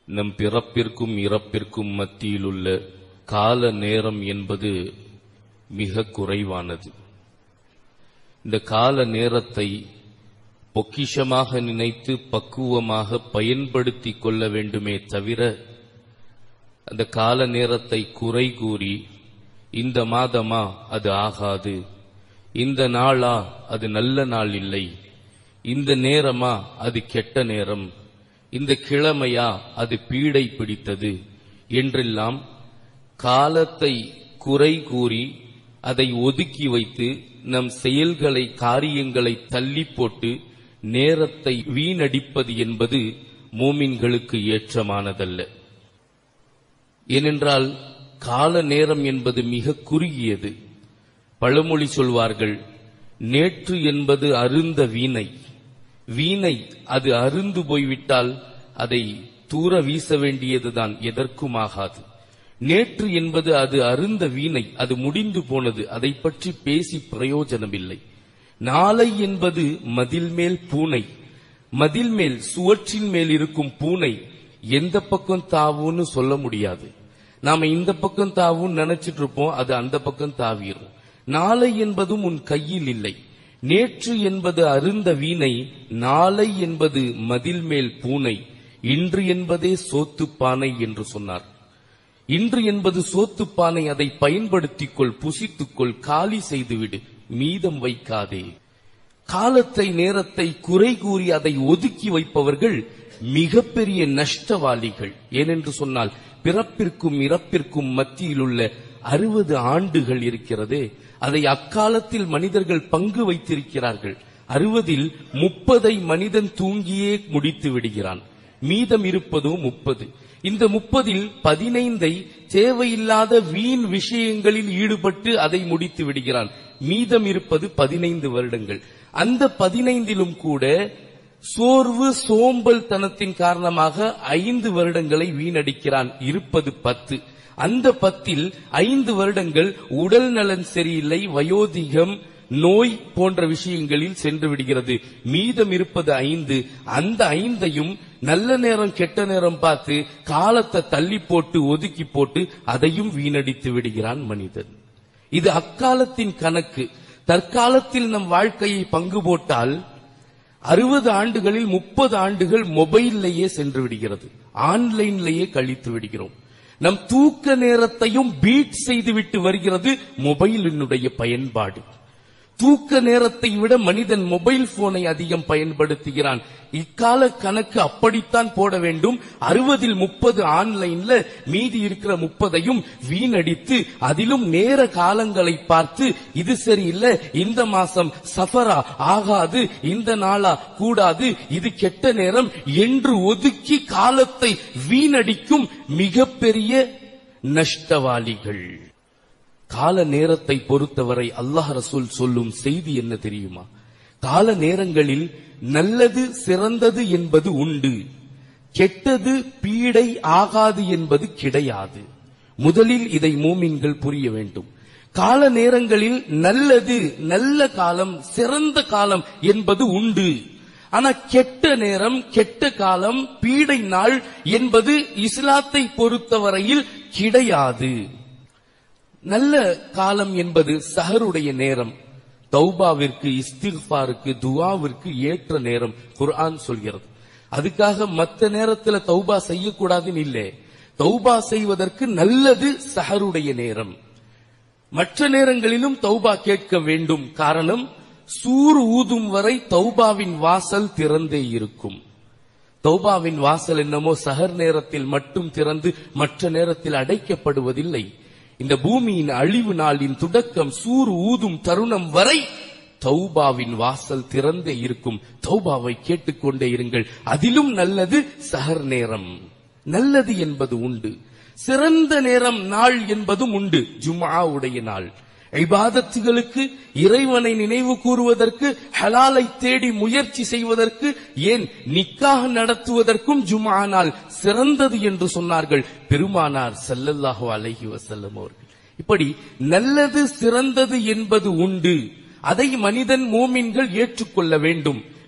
நம் பிறப்பிற்கும் இறப்பிற்கும் மத்தியிலுள்ள கால நேரம் என்பது மிக குறைவானது இந்த கால நேரத்தை பொக்கிஷமாக நினைத்து பக்குவமாக பயன்படுத்திக் கொள்ள வேண்டுமே தவிர அந்த கால நேரத்தை குறை கூறி இந்த மாதமா அது ஆகாது இந்த நாளா அது நல்ல நாள் இல்லை இந்த நேரமா அது கெட்ட நேரம் இந்த கிழமையா அது பீடை பிடித்தது என்றெல்லாம் காலத்தை குறை கூறி அதை ஒதுக்கி வைத்து நம் செயல்களை காரியங்களை தள்ளி போட்டு நேரத்தை வீணடிப்பது என்பது மூமின்களுக்கு ஏற்றமானதல்ல ஏனென்றால் கால நேரம் என்பது மிக குறுகியது பழமொழி சொல்வார்கள் நேற்று என்பது அருந்த வீணை வீணை அது அருந்து போய்விட்டால் அதை தூர வீச வேண்டியதுதான் எதற்கும் ஆகாது நேற்று என்பது அது அருந்த வீணை அது முடிந்து போனது அதை பற்றி பேசி பிரயோஜனமில்லை நாளை என்பது மதில் மேல் பூனை மதில் மேல் சுவற்றின் மேல் இருக்கும் பூனை எந்த பக்கம் தாவுன்னு சொல்ல முடியாது நாம இந்த பக்கம் தாவும் நினைச்சிட்டு இருப்போம் அது அந்த பக்கம் தாவிரும் நாளை என்பதும் உன் கையில் இல்லை நேற்று என்பது அருந்த வீணை நாளை என்பது மதில் மேல் பூனை இன்று என்பதே சோத்துப்பானை என்று சொன்னார் இன்று என்பது சோத்துப்பானை அதை பயன்படுத்திக் கொள் புசித்துக்கொள் காலி செய்துவிடு மீதம் வைக்காதே காலத்தை நேரத்தை குறை கூறி அதை ஒதுக்கி வைப்பவர்கள் மிகப்பெரிய நஷ்டவாளிகள் ஏனென்று சொன்னால் பிறப்பிற்கும் இறப்பிற்கும் மத்தியில் உள்ள அறுபது ஆண்டுகள் இருக்கிறதே அதை அக்காலத்தில் மனிதர்கள் பங்கு வைத்திருக்கிறார்கள் அறுபதில் முப்பதை மனிதன் தூங்கியே முடித்து விடுகிறான் மீதம் இருப்பதோ முப்பது இந்த முப்பதில் பதினைந்தை தேவையில்லாத வீண் விஷயங்களில் ஈடுபட்டு அதை முடித்து விடுகிறான் மீதம் இருப்பது பதினைந்து வருடங்கள் அந்த பதினைந்திலும் கூட சோர்வு சோம்பல் தனத்தின் காரணமாக ஐந்து வருடங்களை வீணடிக்கிறான் இருப்பது பத்து அந்த பத்தில் ஐந்து வருடங்கள் உடல் நலன் சரியில்லை வயோதிகம் நோய் போன்ற விஷயங்களில் சென்று விடுகிறது மீதம் இருப்பது ஐந்து அந்த ஐந்தையும் நல்ல நேரம் கெட்ட நேரம் பார்த்து காலத்தை தள்ளி போட்டு ஒதுக்கி போட்டு அதையும் வீணடித்து விடுகிறான் மனிதன் இது அக்காலத்தின் கணக்கு தற்காலத்தில் நம் வாழ்க்கையை பங்கு போட்டால் அறுபது ஆண்டுகளில் முப்பது ஆண்டுகள் மொபைல்லையே சென்று விடுகிறது ஆன்லைன்லேயே கழித்து விடுகிறோம் நம் தூக்க நேரத்தையும் பீட் செய்துவிட்டு வருகிறது மொபைலினுடைய பயன்பாடு தூக்க நேரத்தை விட மனிதன் மொபைல் போனை அதிகம் பயன்படுத்துகிறான் இக்கால கணக்கு அப்படித்தான் போட வேண்டும் அறுபதில் முப்பது ஆன்லைன்ல மீதி இருக்கிற முப்பதையும் வீணடித்து அதிலும் நேர காலங்களை பார்த்து இது சரியில்லை இந்த மாசம் சஃபரா ஆகாது இந்த நாளா கூடாது இது கெட்ட நேரம் என்று ஒதுக்கி காலத்தை வீணடிக்கும் மிகப்பெரிய நஷ்டவாளிகள் கால நேரத்தை பொறுத்தவரை அல்லாஹ் ரசூல் சொல்லும் செய்தி என்ன தெரியுமா கால நேரங்களில் நல்லது சிறந்தது என்பது உண்டு கெட்டது பீடை ஆகாது என்பது கிடையாது முதலில் இதை மூமின்கள் புரிய வேண்டும் கால நேரங்களில் நல்லது நல்ல காலம் சிறந்த காலம் என்பது உண்டு ஆனா கெட்ட நேரம் கெட்ட காலம் பீடை நாள் என்பது இஸ்லாத்தை பொறுத்தவரையில் கிடையாது நல்ல காலம் என்பது சஹருடைய நேரம் தௌபாவிற்கு இஸ்திஃபாருக்கு துவாவிற்கு ஏற்ற நேரம் குர்ஆன் சொல்கிறது அதுக்காக மத்த நேரத்துல தௌபா செய்யக்கூடாதுன்னு இல்லை தௌபா செய்வதற்கு நல்லது சஹருடைய நேரம் மற்ற நேரங்களிலும் தௌபா கேட்க வேண்டும் காரணம் சூர் ஊதும் வரை தௌபாவின் வாசல் திறந்தே இருக்கும் தௌபாவின் வாசல் என்னமோ சஹர் நேரத்தில் மட்டும் திறந்து மற்ற நேரத்தில் அடைக்கப்படுவதில்லை இந்த பூமியின் அழிவு நாளின் தொடக்கம் சூறு ஊதும் தருணம் வரை தௌபாவின் வாசல் திறந்தே இருக்கும் தௌபாவை கேட்டுக்கொண்டே இருங்கள் அதிலும் நல்லது சஹர் நேரம் நல்லது என்பது உண்டு சிறந்த நேரம் நாள் என்பதும் உண்டு ஜும்ஆவுடைய நாள் இபாதத்துகளுக்கு இறைவனை நினைவு கூறுவதற்கு ஹலாலை தேடி முயற்சி செய்வதற்கு ஏன் நிக்காக நடத்துவதற்கும் ஜுமா நாள் சிறந்தது என்று சொன்னார்கள் பெருமானார் ஸல்லல்லாஹு அலைஹி வஸல்லம் அவர்கள் இப்படி நல்லது சிறந்தது என்பது உண்டு அதை மனிதன் மூமின்கள் ஏற்றுக்கொள்ள வேண்டும்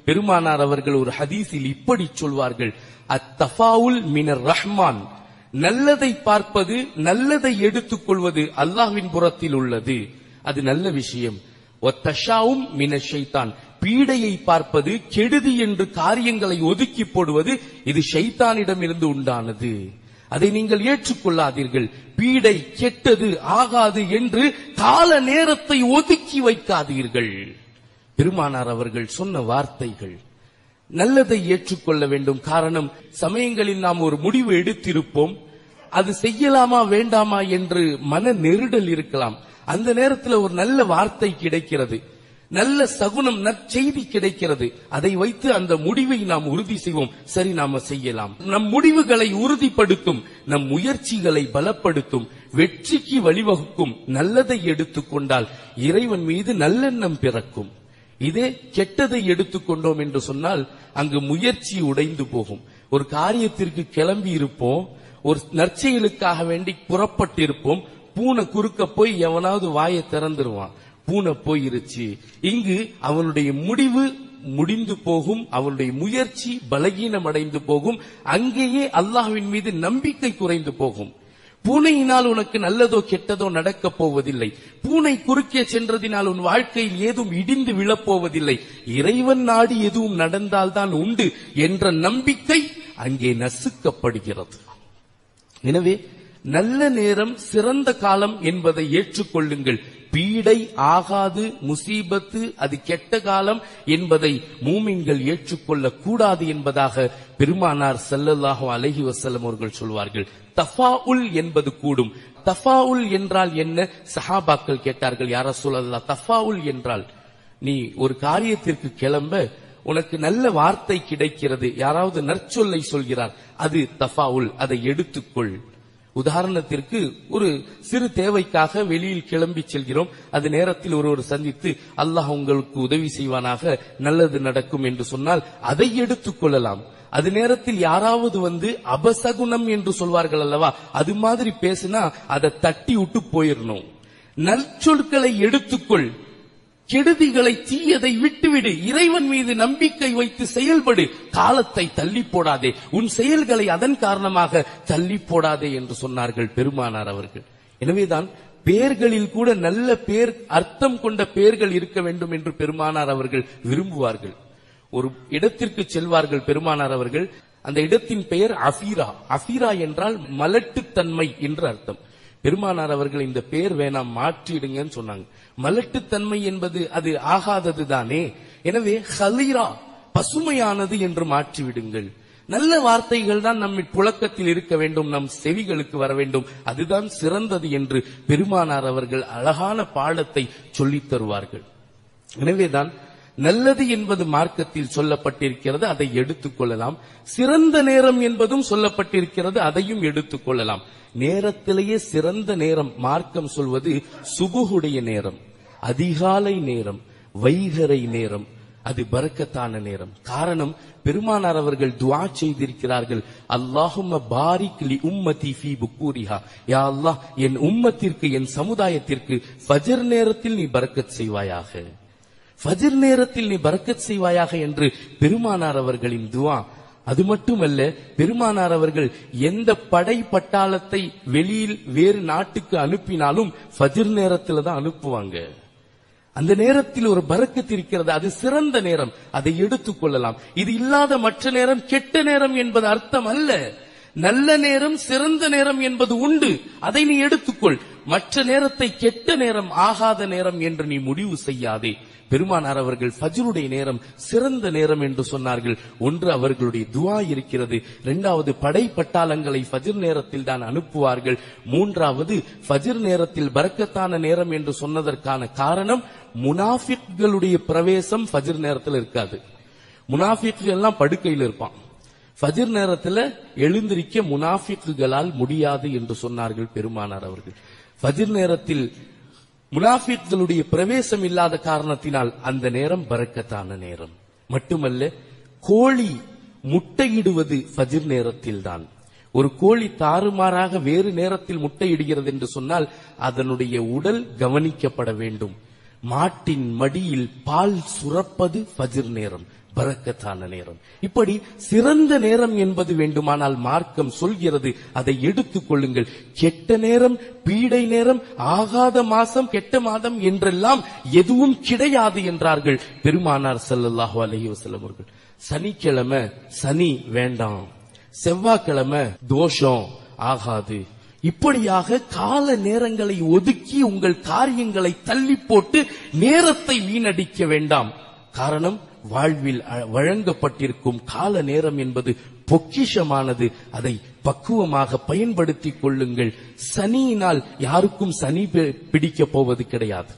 பெருமானார் அவர்கள் ஒரு ஹதீஸில் இப்படி சொல்வார்கள் அத்தஃபாவுல் மினர் ரஹ்மான் நல்லதை பார்ப்பது நல்லதை எடுத்துக்கொள்வது அல்லாஹ்வின் புறத்தில் உள்ளது அது நல்ல விஷயம் ஒத்தஷாவும் மின ஷைத்தான் பீடையை பார்ப்பது கெடுதி என்று காரியங்களை ஒதுக்கி போடுவது இது ஷைத்தானிடமிருந்து உண்டானது அதை நீங்கள் ஏற்றுக்கொள்ளாதீர்கள் பீடை கெட்டது ஆகாது என்று கால நேரத்தை ஒதுக்கி வைக்காதீர்கள் பெருமானார் அவர்கள் சொன்ன வார்த்தைகள் நல்லதை ஏற்றுக்கொள்ள வேண்டும் காரணம் சமயங்களில் நாம் ஒரு முடிவு எடுத்திருப்போம் அது செய்யலாமா வேண்டாமா என்று மன நெருடல் இருக்கலாம் அந்த நேரத்தில் ஒரு நல்ல வார்த்தை கிடைக்கிறது நல்ல சகுனம் நற்செய்தி கிடைக்கிறது அதை வைத்து அந்த முடிவை நாம் உறுதி செய்வோம் சரி நாம செய்யலாம் நம் முடிவுகளை உறுதிப்படுத்தும் நம் முயற்சிகளை பலப்படுத்தும் வெற்றிக்கு வழிவகுக்கும் நல்லதை எடுத்துக்கொண்டால் இறைவன் மீது நல்லெண்ணம் பிறக்கும் இதே கெட்டதை எடுத்துக்கொண்டோம் என்று சொன்னால் அங்கு முயற்சி உடைந்து போகும் ஒரு காரியத்திற்கு கிளம்பி இருப்போம் ஒரு நற்செயலுக்காக வேண்டி புறப்பட்டிருப்போம் பூனை குறுக்க போய் எவனாவது வாயை திறந்துருவான் பூனை போயிருச்சு இங்கு அவனுடைய முடிவு முடிந்து போகும் அவனுடைய முயற்சி பலகீனம் அடைந்து போகும் அங்கேயே அல்லாஹ்வின் மீது நம்பிக்கை குறைந்து போகும் பூனையினால் உனக்கு நல்லதோ கெட்டதோ நடக்கப் போவதில்லை பூனை குறுக்கே சென்றதினால் உன் வாழ்க்கையில் ஏதும் இடிந்து விழப்போவதில்லை இறைவன் நாடி எதுவும் நடந்தால்தான் உண்டு என்ற நம்பிக்கை அங்கே நசுக்கப்படுகிறது எனவே நல்ல நேரம் சிறந்த காலம் என்பதை ஏற்றுக்கொள்ளுங்கள் பீடை ஆகாது முசீபத்து அது கெட்ட காலம் என்பதை மூமின்கள் ஏற்றுக்கொள்ளக் கூடாது என்பதாக பெருமானார் ஸல்லல்லாஹு அலைஹி வஸல்லம் அவர்கள் சொல்வார்கள் தஃபாஉல் என்பது கூடும் தஃபாஉல் என்றால் என்ன சஹாபாக்கள் கேட்டார்கள் யார சொல்லல்லா தஃபாஉல் என்றால் நீ ஒரு காரியத்திற்கு கிளம்ப உனக்கு நல்ல வார்த்தை கிடைக்கிறது யாராவது நற்சொல்லை சொல்கிறார் அது தஃபாவுல் அதை எடுத்துக்கொள் உதாரணத்திற்கு ஒரு சிறு தேவைக்காக வெளியில் கிளம்பி செல்கிறோம் அது நேரத்தில் ஒருவர் சந்தித்து அல்லாஹ் உங்களுக்கு உதவி செய்வானாக நல்லது நடக்கும் என்று சொன்னால் அதை எடுத்துக் கொள்ளலாம் அது நேரத்தில் யாராவது வந்து அபசகுனம் என்று சொல்வார்கள் அல்லவா அது மாதிரி பேசினா அதை தட்டி விட்டு போயிடணும் நற்சொற்களை எடுத்துக்கொள் கெடுதிகளை தீயதை விட்டுவிடு இறைவன் மீது நம்பிக்கை வைத்து செயல்படு காலத்தை தள்ளி போடாதே உன் செயல்களை அதன் காரணமாக தள்ளி போடாதே என்று சொன்னார்கள் பெருமானார் அவர்கள் எனவேதான் பேர்களில் கூட நல்ல பேர் அர்த்தம் கொண்ட பேர்கள் இருக்க வேண்டும் என்று பெருமானார் அவர்கள் விரும்புவார்கள் ஒரு இடத்திற்கு செல்வார்கள் பெருமானார் அவர்கள் அந்த இடத்தின் பெயர் அஃபீரா அஃபீரா என்றால் மலட்டுத்தன்மை என்று அர்த்தம் பெருமானார் அவர்கள் இந்த பேர் வேணாம் மாற்றிடுங்கன்னு சொன்னாங்க மலட்டுத்தன்மை என்பது அது ஆகாதது தானே எனவே ஹலீரா பசுமையானது என்று மாற்றிவிடுங்கள் நல்ல வார்த்தைகள் தான் நம்மை புழக்கத்தில் இருக்க வேண்டும் நம் செவிகளுக்கு வர வேண்டும் அதுதான் சிறந்தது என்று பெருமானார் அவர்கள் அழகான பாடத்தை சொல்லித் தருவார்கள் எனவேதான் நல்லது என்பது மார்க்கத்தில் சொல்லப்பட்டிருக்கிறது அதை எடுத்துக்கொள்ளலாம் சிறந்த நேரம் என்பதும் சொல்லப்பட்டிருக்கிறது அதையும் எடுத்துக்கொள்ளலாம் நேரத்திலேயே சிறந்த நேரம் மார்க்கம் சொல்வது சுபுகுடைய நேரம் அதிகாலை நேரம் வைகரை நேரம் அது பரக்கத்தான நேரம் காரணம் பெருமானார் அவர்கள் துஆ செய்திருக்கிறார்கள் அல்லாஹும்ம பாரிக் லி உம்மதி ஃபீ புக்கூரிஹா யா அல்லாஹ் என் உம்மத்திற்கு என் சமுதாயத்திற்கு ஃபஜர் நேரத்தில் நீ பரக்கத் செய்வாயாக ஃபஜர் நேரத்தில் நீ பரக்கத் செய்வாயாக என்று பெருமானார் அவர்களின் துஆ அது மட்டுமல்ல பெருமானார் அவர்கள் எந்த படை பட்டாளத்தை வெளியில் வேறு நாட்டுக்கு அனுப்பினாலும் ஃபஜர் நேரத்தில் தான் அனுப்புவாங்க அந்த நேரத்தில் ஒரு பரக்கத்து இருக்கிறது அது சிறந்த நேரம் அதை எடுத்துக் கொள்ளலாம் இது இல்லாத மற்ற நேரம் கெட்ட நேரம் என்பது அர்த்தம் அல்ல நல்ல நேரம் சிறந்த நேரம் என்பது உண்டு அதை நீ எடுத்துக்கொள் மற்ற நேரத்தை கெட்ட நேரம் ஆகாத நேரம் என்று நீ முடிவு செய்யாதே பெருமானார் அவர்கள் ஃபஜ்ருடைய நேரம் சிறந்த நேரம் என்று சொன்னார்கள் ஒன்று அவர்களுடைய துவா இருக்கிறது இரண்டாவது படை பட்டாளங்களை ஃபஜ்ர் நேரத்தில் தான் அனுப்புவார்கள் மூன்றாவது ஃபஜ்ர் நேரத்தில் பரக்கத்தான நேரம் என்று சொன்னதற்கான காரணம் முனாஃபிக்களுடைய பிரவேசம் ஃபஜ்ர் நேரத்தில் இருக்காது முனாஃபிக்கள் எல்லாம் படுக்கையில் இருப்பான் ஃபஜ்ர் நேரத்தில் எழுந்திருக்க முனாஃபிக்குகளால் முடியாது என்று சொன்னார்கள் பெருமானார் அவர்கள் ஃபஜ்ர் நேரத்தில் முனாஃபிக்களுடைய பிரவேசம் இல்லாத காரணத்தினால் அந்த நேரம் பரக்கத்தான நேரம் மட்டுமல்ல கோழி முட்டையிடுவது ஃபஜ்ர் நேரத்தில் தான் ஒரு கோழி தாறுமாறாக வேறு நேரத்தில் முட்டையிடுகிறது என்று சொன்னால் அதனுடைய உடல் கவனிக்கப்பட வேண்டும் மாட்டின் மடியில் பால் சுரப்பது ஃபஜ்ர் நேரம் பரக்கத்தான நேரம் இப்படி சிறந்த நேரம் என்பது வேண்டுமானால் மார்க்கம் சொல்கிறது அதை எடுத்துக் கொள்ளுங்கள் கெட்ட நேரம் பீடை நேரம் ஆகாத மாசம் கெட்ட மாதம் என்றெல்லாம் எதுவும் கிடையாது என்றார்கள் பெருமானார் ஸல்லல்லாஹு அலைஹி வஸல்லம் அவர்கள் சனிக்கிழமை சனி வேண்டாம் செவ்வாய்க்கிழமை தோஷம் ஆகாது இப்படியாக கால நேரங்களை ஒதுக்கி உங்கள் காரியங்களை தள்ளி போட்டு நேரத்தை வீணடிக்க வேண்டாம் காரணம் வாழ்வில் அ- வழங்கப்பட்டிருக்கும் கால நேரம் என்பது பொக்கிஷமானது அதை பக்குவமாக பயன்படுத்திக் கொள்ளுங்கள் சனியினால் யாருக்கும் சனி பி- பிடிக்கப் போவது கிடையாது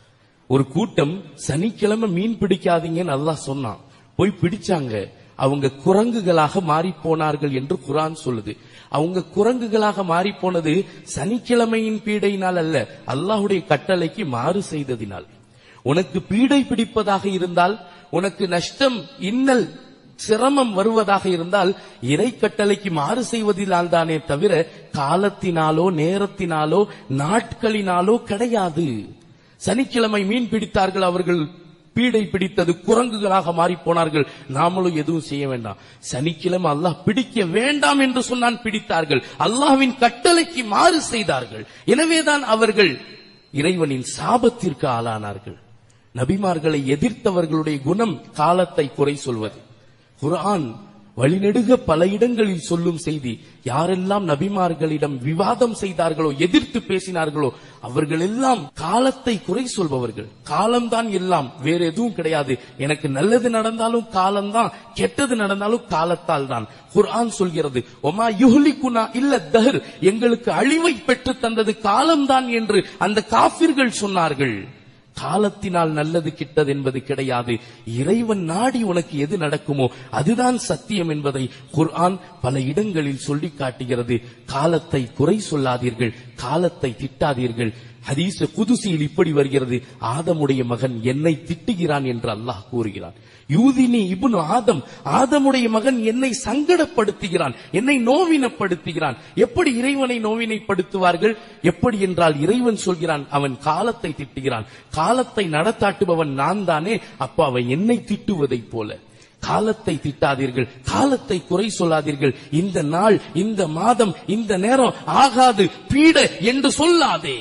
ஒரு கூட்டம் சனிக்கிழமை மீன் பிடிக்காதீங்கன்னு அல்லாஹ் சொன்னான் போய் பிடிச்சாங்க அவங்க குரங்குகளாக மாறி போனார்கள் என்று குரான் சொல்லுது அவங்க குரங்குகளாக மாறி போனது சனிக்கிழமையின் பீடையினால் அல்ல அல்லாஹ்வுடைய கட்டளைக்கு மாறு செய்ததினால் உனக்கு பீடை பிடிப்பதாக இருந்தால் உனக்கு நஷ்டம் இன்னல் சிரமம் வருவதாக இருந்தால் இறை கட்டளைக்கு மாறு செய்வதினால் தானே தவிர காலத்தினாலோ நேரத்தினாலோ நாட்களினாலோ கிடையாது சனிக்கிழமை மீன் பிடித்தார்கள் அவர்கள் பீடை பிடித்தது குரங்குகளாக மாறி போனார்கள் நாமளும் எதுவும் செய்ய வேண்டாம் சனிக்கிழமை அல்லாஹ் பிடிக்க வேண்டாம் என்று சொன்னான் பிடித்தார்கள் அல்லாஹ்வின் கட்டளைக்கு மாறு செய்தார்கள் எனவேதான் அவர்கள் இறைவனின் சாபத்திற்கு ஆளானார்கள் நபிமார்களை எதிர்த்தவர்களுடைய குணம் காலத்தை குறை சொல்வது குர்ஆன் வழிநெடுக பல இடங்களில் சொல்லும் செய்தி யாரெல்லாம் நபிமார்களிடம் விவாதம் செய்தார்களோ எதிர்த்து பேசினார்களோ அவர்கள் எல்லாம் காலத்தை குறை சொல்பவர்கள் காலம்தான் எல்லாம் வேற எதுவும் கிடையாது எனக்கு நல்லது நடந்தாலும் காலம்தான் கெட்டது நடந்தாலும் காலத்தால் தான் குர்ஆன் சொல்கிறது ஒமா யுஹ்லிகுனா இல்ல தஹர் எங்களுக்கு அழிவை பெற்று தந்தது காலம்தான் என்று அந்த காபிர்கள் சொன்னார்கள் காலத்தினால் நல்லது கிட்டது என்பது கிடையாது இறைவன் நாடி உனக்கு எது நடக்குமோ அதுதான் சத்தியம் என்பதை குர்ஆன் பல இடங்களில் சொல்லி காட்டுகிறது காலத்தை குறை சொல்லாதீர்கள் காலத்தை திட்டாதீர்கள் ஹதீஸ் குதுசியில் இப்படி வருகிறது ஆதமுடைய மகன் என்னை திட்டுகிறான் என்று அல்லாஹ் கூறுகிறான் யூதினி இப்னு ஆதம் ஆதமுடைய மகன் என்னை சங்கடப்படுத்துகிறான் என்னை நோவினப்படுத்துகிறான் எப்படி இறைவனை நோவினைப்படுத்துவார்கள் எப்படி என்றால் இறைவன் சொல்கிறான் அவன் காலத்தை திட்டுகிறான் காலத்தை நடத்தாட்டுபவன் நான் தானே அப்ப அவன் என்னை திட்டுவதைப் போல காலத்தை திட்டாதீர்கள் காலத்தை குறை சொல்லாதீர்கள் இந்த நாள் இந்த மாதம் இந்த நேரம் ஆகாது பீட என்று சொல்லாதே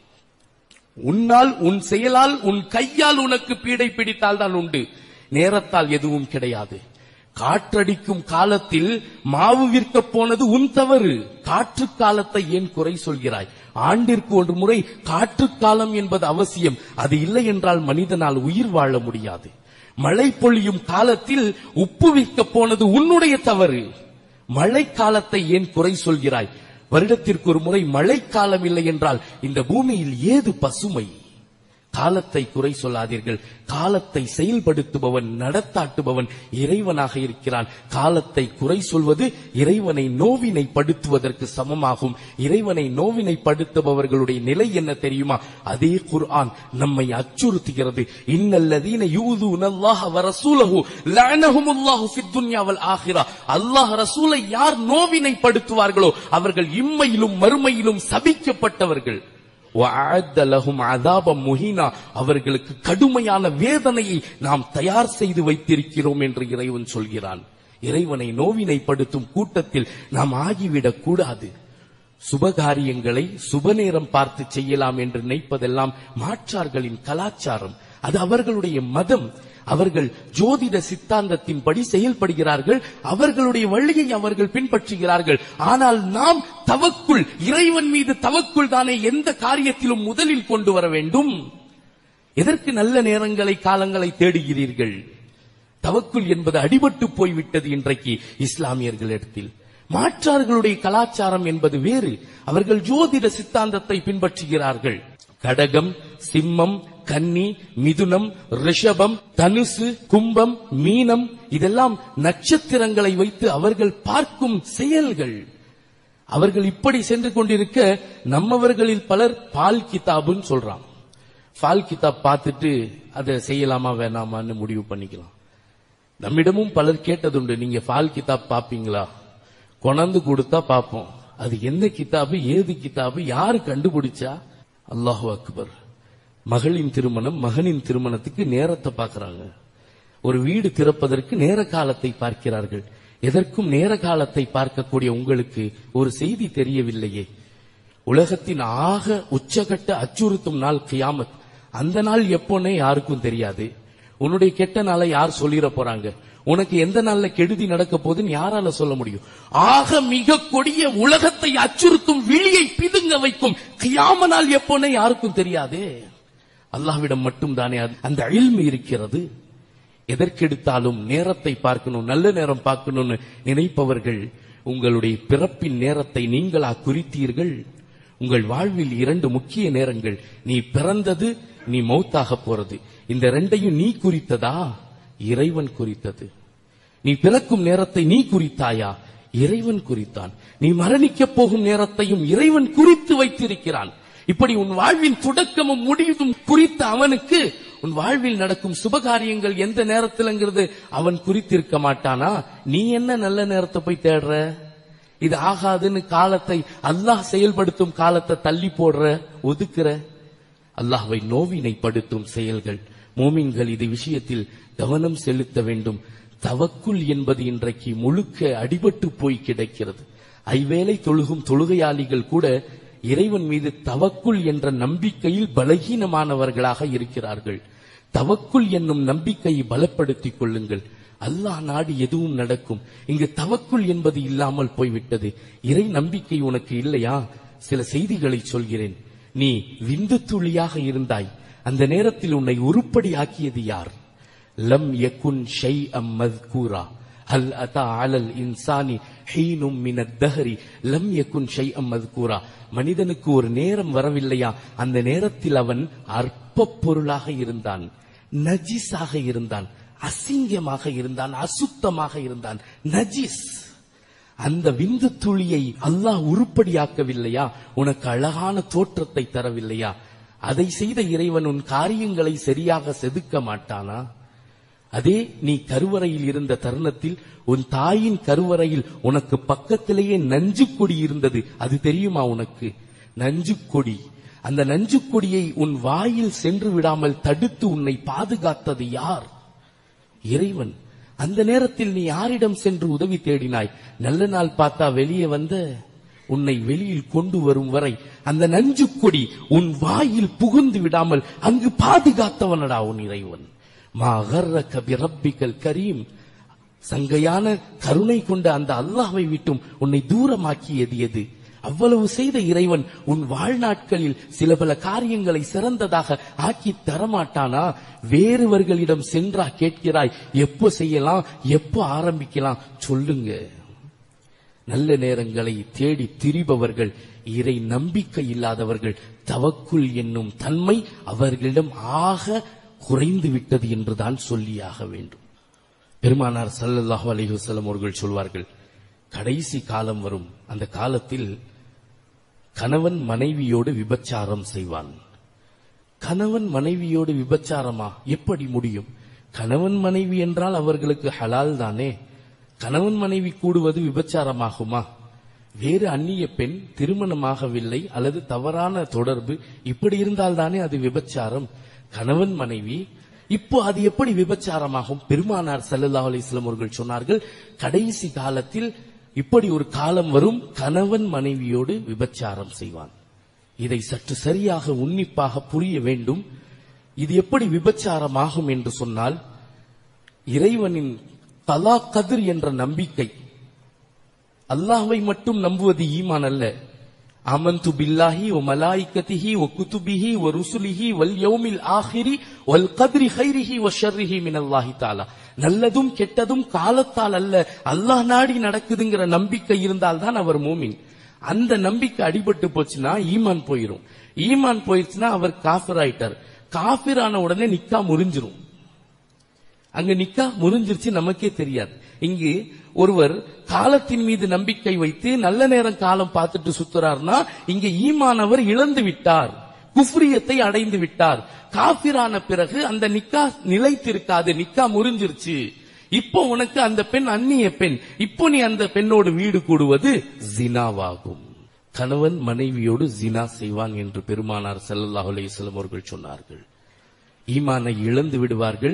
உன்னால் உன் செயலால் உன் கையால் உனக்கு பீடை பிடித்தால் தான் உண்டு நேரத்தால் எதுவும் கிடையாது காற்றடிக்கும் காலத்தில் மாவு விற்க போனது உன் தவறு காற்று காலத்தை ஏன் குறை சொல்கிறாய் ஆண்டிற்கு ஒரு முறை காற்று காலம் என்பது அவசியம் அது இல்லை என்றால் மனிதனால் உயிர் வாழ முடியாது மழை பொழியும் காலத்தில் உப்பு விற்க போனது உன்னுடைய தவறு மழை காலத்தை ஏன் குறை சொல்கிறாய் வருடத்திற்கு ஒரு முறை மழைக்காலம் இல்லை என்றால் இந்த பூமியில் ஏது பசுமை காலத்தை குறை சொல்லாதீர்கள் காலத்தை செயல்படுத்துபவன் நடத்தாட்டுபவன் இறைவனாக இருக்கிறான் காலத்தை குறை சொல்வது இறைவனை நோவினைப்படுத்துவதற்கு சமமாகும் இறைவனை நோவினைப்படுத்துபவர்களுடைய நிலை என்ன தெரியுமா அதே குர்ஆன் நம்மை அச்சுறுத்துகிறது இன்னல்லதீன யூதுன அல்லாஹ் வ ரசூலஹு லஅனஹுமுல்லாஹு ஃபித் துன்யா வல் ஆখিরা அல்லாஹ் ரசூலை யார் நோவினைப்படுத்துவார்களோ அவர்கள் இம்மையிலும் மறுமையிலும் சபிக்கப்பட்டவர்கள் وَأَعَدَّ لَهُمْ عَذَابًا مُهِينًا அவர்களுக்கு கடுமையான வேதனையை நாம் தயார் செய்து வைத்திருக்கிறோம் என்று இறைவன் சொல்கிறான் இறைவனை நோவினைப்படுத்தும் கூட்டத்தில் நாம் ஆகிவிடக் கூடாது சுபகாரியங்களை சுபநேரம் பார்த்து செய்யலாம் என்று நினைப்பதெல்லாம் மாற்றார்களின் கலாச்சாரம் அது அவர்களுடைய மதம் அவர்கள் ஜோதிட சித்தாந்தத்தின்படி செயல்படுகிறார்கள் அவர்களுடைய வழியை அவர்கள் பின்பற்றுகிறார்கள் ஆனால் நாம் தவக்குள் இறைவன் மீது தவக்குள் தானே எந்த காரியத்திலும் முதலில் கொண்டு வர வேண்டும் எதற்கு நல்ல நேரங்களை காலங்களை தேடுகிறீர்கள் தவக்குல் என்பது அடிபட்டு போய்விட்டது இன்றைக்கு இஸ்லாமியர்களிடத்தில் மாற்றார்களுடைய கலாச்சாரம் என்பது வேறு அவர்கள் ஜோதிட சித்தாந்தத்தை பின்பற்றுகிறார்கள் கடகம் சிம்மம் கன்னி மிதுனம் ரிஷபம் தனுசு கும்பம் மீனம் இதெல்லாம் நட்சத்திரங்களை வைத்து அவர்கள் பார்க்கும் செயல்கள் அவர்கள் இப்படி சென்று கொண்டிருக்க நம்மவர்களில் பலர் பால் கிதாபுன்னு சொல்றான் பால் கிதாப் பார்த்துட்டு அதை செய்யலாமா வேணாமான்னு முடிவு பண்ணிக்கலாம் நம்மிடமும் பலர் கேட்டதுண்டு நீங்க பால் கிதாப் பாப்பீங்களா கொணந்து கொடுத்தா பாப்போம் அது என்ன கிதாபு ஏது கிதாபு யாரு கண்டுபிடிச்சா அல்லாஹு அக்பர் மகளின் திருமணம் மகனின் திருமணத்துக்கு நேரத்தை பார்க்கறாங்க ஒரு வீடு திறப்பதற்கு நேர காலத்தை பார்க்கிறார்கள் எதற்கும் நேர காலத்தை பார்க்கக்கூடிய உங்களுக்கு ஒரு செய்தி தெரியவில்லையே உலகத்தின் ஆக உச்சகட்ட அச்சுறுத்தும் நாள் கியாமத் அந்த நாள் எப்போனே யாருக்கும் தெரியாது உன்னுடைய கெட்ட நாளை யார் சொல்லிட போறாங்க உனக்கு எந்த நாள்ல கெடுதி நடக்க போகுதுன்னு யாரால சொல்ல முடியும் ஆக மிக கொடிய உலகத்தை அச்சுறுத்தும் விழியை பிதுங்க வைக்கும் கியாம நாள் எப்போனே யாருக்கும் தெரியாதே அல்லாஹ்விடம் மட்டும் தானே அந்த இல்மு இருக்கிறது எதற்கெடுத்தாலும் நேரத்தை பார்க்கணும் நல்ல நேரம் பார்க்கணும்னு நினைப்பவர்கள் உங்களுடைய பிறப்பின் நேரத்தை நீங்களா குறித்தீர்கள் உங்கள் வாழ்வில் இரண்டு முக்கிய நேரங்கள் நீ பிறந்தது நீ மௌத்தாக போறது இந்த ரெண்டையும் நீ குறித்ததா இறைவன் குறித்தது நீ பிறக்கும் நேரத்தை நீ குறித்தாயா இறைவன் குறித்தான் நீ மரணிக்கப் போகும் நேரத்தையும் இறைவன் குறித்து வைத்திருக்கிறான் இப்படி உன் வாழ்வின் தொடக்கமும் முடிவும் குறித்த அவனுக்கு உன் வாழ்வில் நடக்கும் சுபகாரியங்கள் எந்த நேரத்திலங்கிறது அவன் குறித்திருக்க மாட்டானா நீ என்ன நல்ல நேரத்தை போய் தேடுற இது ஆகாதுன்னு காலத்தை அல்லாஹ் செயல்படுத்தும் காலத்தை தள்ளி போடுற ஒதுக்குற அல்லாஹ்வை நோவினைப்படுத்தும் செயல்கள் மோமின்கள் இது விஷயத்தில் கவனம் செலுத்த வேண்டும் தவக்குல் என்பது இன்றைக்கு முழுக்க அடிபட்டு போய் கிடக்கிறது ஐவேளை தொழுகும் தொழுகையாளிகள் கூட இறைவன் மீது தவக்குல் என்ற நம்பிக்கையில் பலகீனமானவர்களாக இருக்கிறார்கள் தவக்குல் என்னும் நம்பிக்கையை பலப்படுத்திக் கொள்ளுங்கள் அல்லாஹ் நாடி எதுவும் நடக்கும் இங்கு தவக்குல் என்பது இல்லாமல் போய்விட்டது இறை நம்பிக்கை உனக்கு இல்லையா சில செய்திகளை சொல்கிறேன் நீ விந்து துளியாக இருந்தாய் அந்த நேரத்தில் உன்னை உருப்படி ஆக்கியது யார் லம் யகுன் ஷை அம் மத்கூரா ஹல் அத்தா அலல் இன்சானி ஹீனும் மினத் தஹரி லம் யகுன் ஷை அம் மத்கூரா மனிதனுக்கு ஒரு நேரம் வரவில்லையா அந்த நேரத்தில் அவன் அற்ப பொருளாக இருந்தான் நஜிஸாக இருந்தான் அசிங்கமாக இருந்தான் அசுத்தமாக இருந்தான் நஜிஸ் அந்த விந்து துளியை அல்லாஹ் உருப்படியாக்கவில்லையா உனக்கு அழகான தோற்றத்தை தரவில்லையா அதை செய்த இறைவன் உன் காரியங்களை சரியாக செதுக்க மாட்டானா அதே நீ கருவறையில் இருந்த தருணத்தில் உன் தாயின் கருவறையில் உனக்கு பக்கத்திலேயே நஞ்சு கொடி இருந்தது அது தெரியுமா உனக்கு நஞ்சு கொடி அந்த நஞ்சு கொடியை உன் வாயில் சென்று விடாமல் தடுத்து உன்னை பாதுகாத்தது யார் இறைவன் அந்த நேரத்தில் நீ யாரிடம் சென்று உதவி தேடினாய் நல்ல நாள் பார்த்தா வெளியே வந்த உன்னை வெளியில் கொண்டு வரும் வரை அந்த நஞ்சு கொடி உன் வாயில் புகுந்து விடாமல் அங்கு பாதுகாத்தவனடா உன் இறைவன் மாகர்ர கபி ரப்பிக்கல் கரீம் சங்கையான கருணை கொண்ட அந்த அல்லாஹ்வை விட்டும் உன்னை தூரமாக்கியது எது அவ்வளவு செய்த இறைவன் உன் வாழ்நாட்களில் சில பல காரியங்களை சிறந்ததாக ஆக்கி தரமாட்டானா வேறுவர்களிடம் சென்றா கேட்கிறாய் எப்போ செய்யலாம் எப்போ ஆரம்பிக்கலாம் சொல்லுங்க நல்ல நேரங்களை தேடி திரிபவர்கள் இறை நம்பிக்கை இல்லாதவர்கள் தவக்குள் என்னும் தன்மை அவர்களிடம் ஆக குறைந்து விட்டது என்றுதான் சொல்லியாக வேண்டும் பெருமானார் சல்லல்லாஹு அலைஹி வஸல்லம் அவர்கள் சொல்வார்கள் கடைசி காலம் வரும் அந்த காலத்தில் கணவன் மனைவியோடு விபச்சாரம் செய்வான் கணவன் மனைவியோடு விபச்சாரமா எப்படி முடியும் கணவன் மனைவி என்றால் அவர்களுக்கு ஹலால் தானே கணவன் மனைவி கூடுவது விபச்சாரமாகுமா வேறு அந்நிய பெண் திருமணமாகவில்லை அல்லது தவறான தொடர்பு இப்படி இருந்தால் தானே அது விபச்சாரம் கணவன் மனைவி இப்போ அது எப்படி விபச்சாரமாகும் பெருமானார் ஸல்லல்லாஹு அலைஹி வஸல்லம் அவர்கள் சொன்னார்கள் கடைசி காலத்தில் இப்படி ஒரு காலம் வரும் கணவன் மனைவியோடு விபச்சாரம் செய்வான் இதை சற்று சரியாக உன்னிப்பாக புரிய வேண்டும் இது எப்படி விபச்சாரமாகும் என்று சொன்னால் இறைவனின் தலா கதிர் என்ற நம்பிக்கை அல்லாஹ்வை மட்டும் நம்புவது ஈமான் அல்ல அமந்து பில்லாஹி ஒ மலாய்கதிஹி ஒ குதுபிஹி ஒ ருசுலிஹி வல் யௌமில் ஆஹிரி வல் கத்ரி ஹைரிஹி ஒ ஷர்ரிஹி மினல்லாஹி தாலா நல்லதும் கெட்டதும் காலத்தால் அல்ல அல்லாஹ் நாடி நடக்குதுங்கிற நம்பிக்கை இருந்தால் தான் அவர் மூமின் அந்த நம்பிக்கை அடிபட்டு போச்சுன்னா ஈமான் போயிரும் ஈமான் போயிடுச்சுன்னா அவர் காஃபிர் ஆயிட்டார் காஃபிர் ஆன உடனே நிக்கா முறிஞ்சிரும் அங்க நிக்கா முறிஞ்சிருச்சு நமக்கே தெரியாது இங்கு ஒருவர் காலத்தின் மீது நம்பிக்கை வைத்து நல்ல நேரம் காலம் பார்த்துட்டு சுத்துறார்னா இங்க ஈமானவர் இழந்து விட்டார் குஃப்ரியத்தை அடைந்து விட்டார் காபிரான பிறகு அந்த நிக்கா நிலைத்திருக்காது நிக்கா முறிஞ்சிருச்சு இப்போ உனக்கு அந்த பெண் அந்நிய பெண் இப்போ நீ அந்த பெண்ணோடு வீடு கூடுவது ஜினாவாகும் கணவன் மனைவியோடு ஜினா செய்வான் என்று பெருமானார் ஸல்லல்லாஹு அலைஹி வஸல்லம் அவர்கள் சொன்னார்கள் ஈமானை இழந்து விடுவார்கள்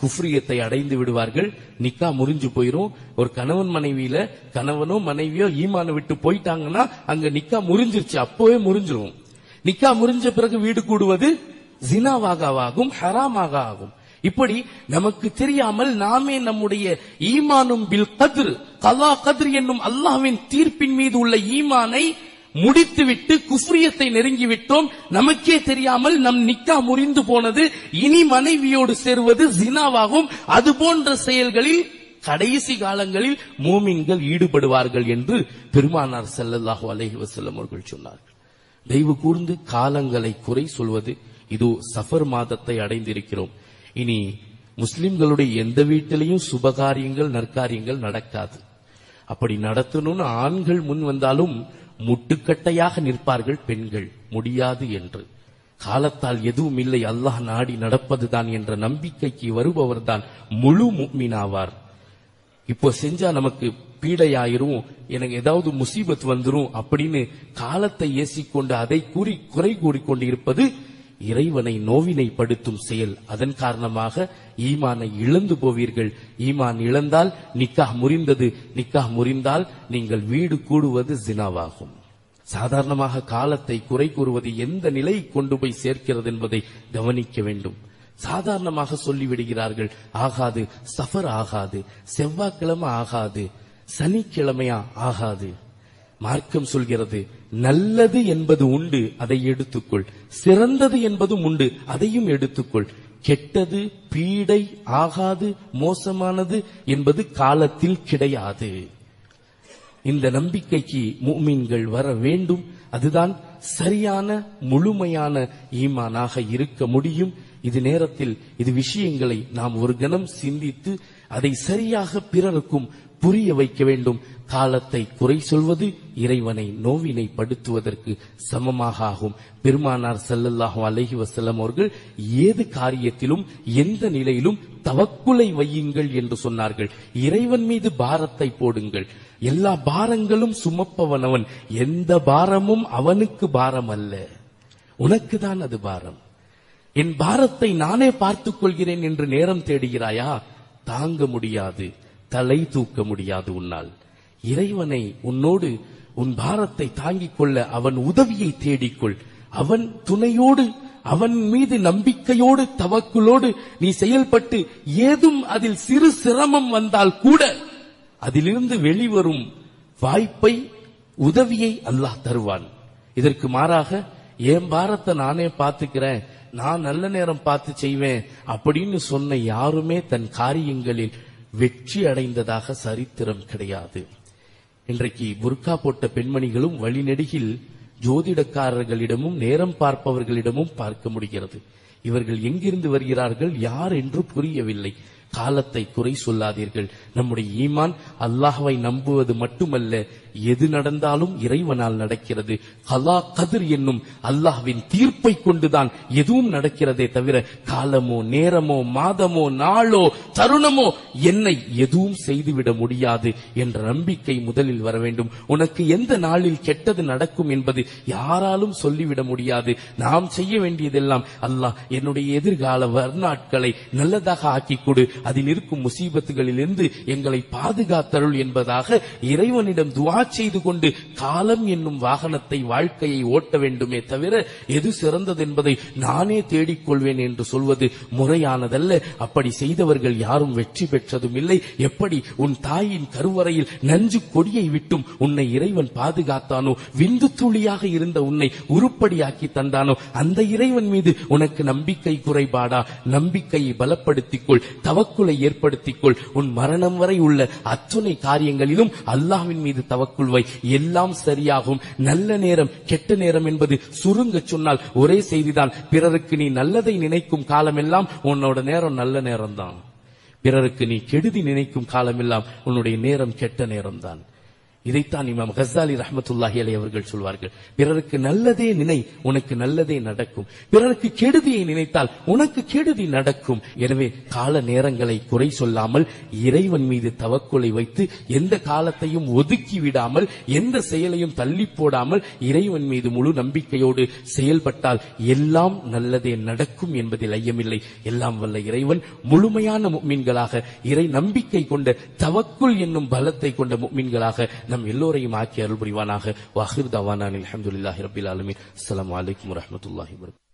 குஃப்ரியத்தை அடைந்து விடுவார்கள் நிக்கா முறிஞ்சு போயிரும் ஒரு கணவன் மனைவியில கணவனோ மனைவியோ ஈமான விட்டு போயிட்டாங்கன்னா அங்க நிக்கா முறிஞ்சிருச்சு அப்போவே முறிஞ்சிரும் நிக்கா முறிஞ்ச பிறகு வீடு கூடுவது ஜினாவாக ஆகும் ஹராமாக ஆகும் இப்படி நமக்கு தெரியாமல் நாமே நம்முடைய ஈமானும் பில் கத்ர் கலா கத்ர் என்னும் அல்லாஹ்வின் தீர்ப்பின் மீது உள்ள ஈமானை முடித்துவிட்டு குஃப்ரியத்தை நெருங்கி விட்டோம் நமக்கே தெரியாமல் நம் நிக்கா முறிந்து போனது இனி மனைவியோடு சேர்வது ஜினாவாகும் அது போன்ற செயல்களில் கடைசி காலங்களில் மூமின்கள் ஈடுபடுவார்கள் என்று பெருமானார் ஸல்லல்லாஹு அலைஹி வஸல்லம் அவர்கள் சொன்னார்கள் தெய்வ கூர்ந்து காலங்களை குறை சொல்வது இதோ சஃபர் மாதத்தை அடைந்திருக்கிறோம் இனி முஸ்லிம்களுடைய எந்த வீட்டிலையும் சுபகாரியங்கள் நற்காரியங்கள் நடக்காது அப்படி நடத்தணும்னு ஆண்கள் முன் வந்தாலும் முட்டுக்கட்டையாக நிற்பார்கள் பெண்கள் முடியாது என்று காலத்தால் எதுவும் இல்லை அல்லாஹ் நாடி நடப்பதுதான் என்ற நம்பிக்கைக்கு வருபவர்தான் முழு முக்மினாவார் இப்போ செஞ்சா நமக்கு பீடையாயிரும் எனக்கு ஏதாவது முசீபத் வந்துரும் அப்படின்னு காலத்தை ஏசிக்கொண்டு அதை கூறி குறை கூறிக்கொண்டு இருப்பது இறைவனை நோவினைப்படுத்தும் செயல் அதன் காரணமாக ஈமானை இழந்து போவீர்கள் ஈமான் இழந்தால் நிக்காஹ் முறிந்தது நிக்காஹ் முறிந்தால் நீங்கள் வீடு கூடுவது ஜினாவாகும் சாதாரணமாக காலத்தை குறை கூறுவது எந்த நிலை கொண்டு போய் சேர்க்கிறது என்பதை கவனிக்க வேண்டும் சாதாரணமாக சொல்லிவிடுகிறார்கள் ஆகாது சஃபர் ஆகாது செவ்வாய்க்கிழமை ஆகாது சனிக்கிழமையா ஆகாது மார்க்கம் சொல்கிறது நல்லது என்பது உண்டு அதை எடுத்துக்கொள் சிறந்தது என்பதும் உண்டு அதையும் எடுத்துக்கொள் கெட்டது பீடை ஆகாது மோசமானது என்பது காலத்தில் கிடையாது இந்த நம்பிக்கைக்கு முஃமின்கள் வர வேண்டும் அதுதான் சரியான முழுமையான ஈமானாக இருக்க முடியும் இது நேரத்தில் இது விஷயங்களை நாம் ஒரு கணம் சிந்தித்து அதை சரியாக பிறருக்கும் புரிய வைக்க வேண்டும் காலத்தை குறை சொல்வது இறைவனை நோவினை படுத்துவதற்கு சமமாக ஆகும் பெருமானார் ஸல்லல்லாஹு அலைஹி வஸல்லம் அவர்கள் ஏது காரியத்திலும் எந்த நிலையிலும் தவக்குலை வையுங்கள் என்று சொன்னார்கள் இறைவன் மீது பாரத்தை போடுங்கள் எல்லா பாரங்களும் சுமப்பவனவன் எந்த பாரமும் அவனுக்கு பாரம் அல்ல உனக்கு தான் அது பாரம் என் பாரத்தை நானே பார்த்துக் கொள்கிறேன் என்று நேரம் தேடுகிறாயா தாங்க முடியாது தலை தூக்க முடியாது உன்னால் இறைவனை உன்னோடு உன் பாரத்தை தாங்கிக் கொள்ள அவன் உதவியை தேடிக்கொள் அவன் துணையோடு அவன் மீது நம்பிக்கையோடு தவக்குலோடு நீ செயல்பட்டு ஏதும் அதில் சிறு சிரமம் வந்தால் கூட அதிலிருந்து வெளிவரும் வாய்ப்பை உதவியை அல்லாஹ் தருவான் இதற்கு மாறாக என் பாரத்தை நானே பார்த்துக்கிறேன் நான் நல்ல நேரம் பார்த்து செய்வேன் அப்படின்னு சொன்ன யாருமே தன் காரியங்களில் வெற்றி அடைந்ததாக சரித்திரம் கிடையாது இன்றைக்கு புர்கா போட்ட பெண்மணிகளும் வழிநெடுகில் ஜோதிடக்காரர்களிடமும் நேரம் பார்ப்பவர்களிடமும் பார்க்க முடிகிறது இவர்கள் எங்கிருந்து வருகிறார்கள் யார் என்று புரியவில்லை காலத்தை குறை சொல்லாதீர்கள் நம்முடைய ஈமான் அல்லாஹ்வை நம்புவது மட்டுமல்ல எது நடந்தாலும் இறைவனால் நடக்கிறது கலா கதிர் என்னும் அல்லாஹ்வின் தீர்ப்பை கொண்டுதான் எதுவும் நடக்கிறதே தவிர காலமோ நேரமோ மாதமோ நாளோ தருணமோ என்னை எதுவும் செய்துவிட முடியாது என்ற நம்பிக்கை முதலில் வர வேண்டும் உனக்கு எந்த நாளில் கெட்டது நடக்கும் என்பது யாராலும் சொல்லிவிட முடியாது நாம் செய்ய வேண்டியதெல்லாம் அல்லாஹ் என்னுடைய எதிர்கால வர்நாட்களை நல்லதாக ஆக்கிக் கொடு அதில் இருக்கும் முசீபத்துகளிலிருந்து எங்களை பாதுகாத்தருள் என்பதாக இறைவனிடம் துவா செய்து கொண்டு காலம் என்னும் வாகனத்தை வாழ்க்கையை ஓட்ட வேண்டுமே தவிர எது சிறந்தது என்பதை நானே தேடிக்கொள்வேன் என்று சொல்வது முறையானதல்ல அப்படி செய்தவர்கள் யாரும் வெற்றி பெற்றதும் இல்லை எப்படி உன் தாயின் கருவறையில் நஞ்சு கொடியை விட்டும் உன்னை இறைவன் பாதுகாத்தானோ விந்து துளியாக இருந்த உன்னை உருப்படியாக்கி தந்தானோ அந்த இறைவன் மீது உனக்கு நம்பிக்கை குறைபாடா நம்பிக்கையை பலப்படுத்திக் கொள் தவக்குலை ஏற்படுத்திக் கொள் உன் மரணம் வரை உள்ள அத்துணை காரியங்களிலும் அல்லாஹ்வின் மீது தவக்குள் வை எல்லாம் சரியாகும் நல்ல நேரம் கெட்ட நேரம் என்பது சுருங்க சொன்னால் ஒரே செய்திதான் பிறருக்கு நீ நல்லதை நினைக்கும் காலமெல்லாம் உன்னோட நேரம் நல்ல நேரம்தான் பிறருக்கு நீ கெடுதி நினைக்கும் காலமெல்லாம் உன்னுடைய நேரம் கெட்ட நேரம்தான் இதைத்தான் இமாம் கசாலி ரஹமத்துல்லாஹி அலை அவர்கள் சொல்வார்கள் பிறருக்கு நல்லதே நினை உனக்கு நல்லதே நடக்கும் பிறருக்கு கெடுதியை நினைத்தால் உனக்கு கெடுதி நடக்கும் எனவே கால நேரங்களை குறை சொல்லாமல் இறைவன் மீது தவக்குலை வைத்து எந்த காலத்தையும் ஒதுக்கி விடாமல் எந்த செயலையும் தள்ளி போடாமல் இறைவன் மீது முழு நம்பிக்கையோடு செயல்பட்டால் எல்லாம் நல்லதே நடக்கும் என்பதில் ஐயமில்லை எல்லாம் வல்ல இறைவன் முழுமையான முக்மீன்களாக இறை நம்பிக்கை கொண்ட தவக்குல் என்னும் பலத்தை கொண்ட முக்மீன்களாக நம் எல்லோரையும் ஆக்கி அருள் புரிவானாக வாஹிர் தவானான் அல்ஹம்துலில்லாஹி ரப்பில் ஆலமீன் அஸ்ஸலாமு அலைக்கும் வரஹ்மத்துல்லாஹி வபரகாத்துஹு